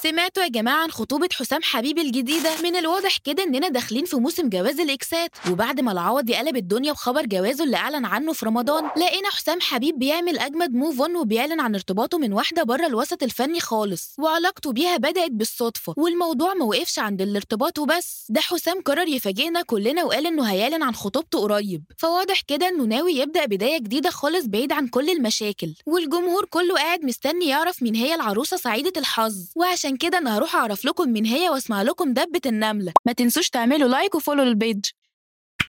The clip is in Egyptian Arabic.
سمعتوا يا جماعة عن خطوبة حسام حبيب الجديدة من الواضح كده إننا داخلين في موسم جواز الإكسات وبعد ما العوضي قلب الدنيا بخبر جوازه اللي أعلن عنه في رمضان لقينا حسام حبيب بيعمل أجمد موف اون وبيعلن عن ارتباطه من واحدة بره الوسط الفني خالص وعلاقته بيها بدأت بالصدفة والموضوع ما وقفش عند الارتباط وبس ده حسام قرر يفاجئنا كلنا وقال إنه هيعلن عن خطوبته قريب فواضح كده إنه ناوي يبدأ بداية جديدة خالص بعيد عن كل المشاكل والجمهور كله قاعد مستني يعرف مين هي العروسة سعيدة الحظ وعشان كده أنا هروح أعرف لكم مين هي واسمع لكم دبة النملة ما تنسوش تعملوا لايك وفولو للبيج